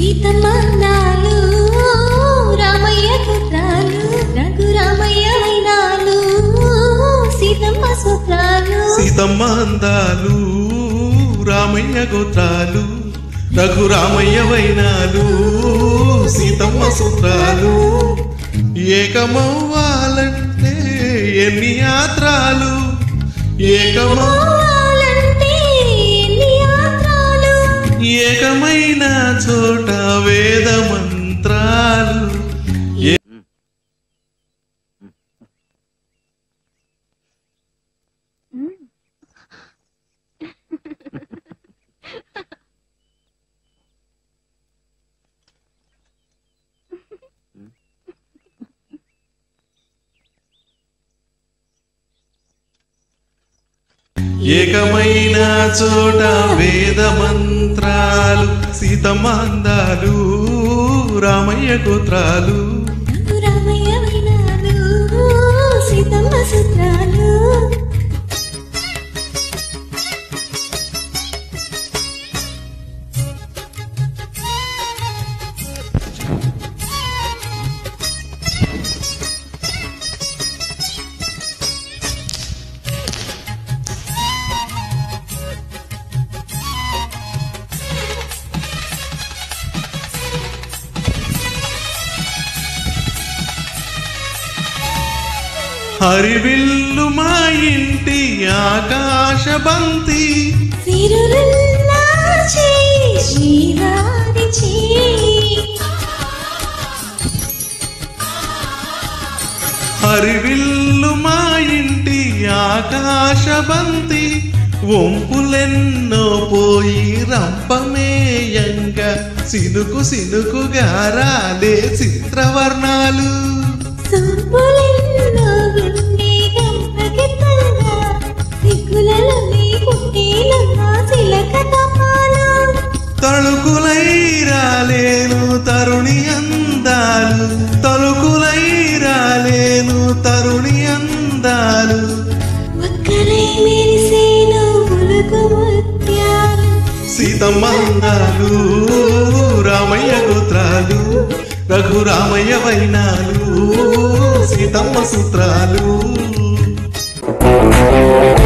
సీతమ్మందాలు రామయ్య పుత్రాలు రఘురామయ్య వైనాలు సీతమ్మ సూత్రాలు సీతమ్మ అందాలు రామయ్య గోత్రాలు రఘురామయ్య వైనాలు సీతమ్మ సూత్రాలు ఏకమవ్వాలంటే ఎన్ని యాత్రాలు ఏకమవ్ పోవాలంటే ఎన్ని యాత్రాలు ఏకమైన చోట వేద మంత్రాలు ఏ- ఏకమైన చోట వేద మంత్రాలు సీతమ్మ అందాలు రామయ్య గోత్రాలు రఘురామయ్య వైనాలు సీతమ్మ సూత్రాలు హరివిల్లు మా ఇంటి ఆకాశ బంతి సిరులున్నా చేయి శ్రీవారి చేయి హరివిల్లు మా ఇంటి ఆకాశ బంతి ఒంపులెన్నో పోయి రంపమేయంగా సినుకు సినుకుగా రాలే చిత్రవర్ణాలు సొంపులెన్నో గుండె గంపకెత్తగా దిక్కులలో నీ పుట్టేలమ్మ చిలక తపాలు తళుకులై రాలేను తరుణి అందాలు తలుకులై రాలేను తరుణి అందాలు ఒక్కలై మెరిసేను పులుకు ముత్యాలు సీతమ్మ అందాలు రామయ్య గోత్రాలు రఘురామయ్య వైనాలు సీతమ్మ సూత్రాలు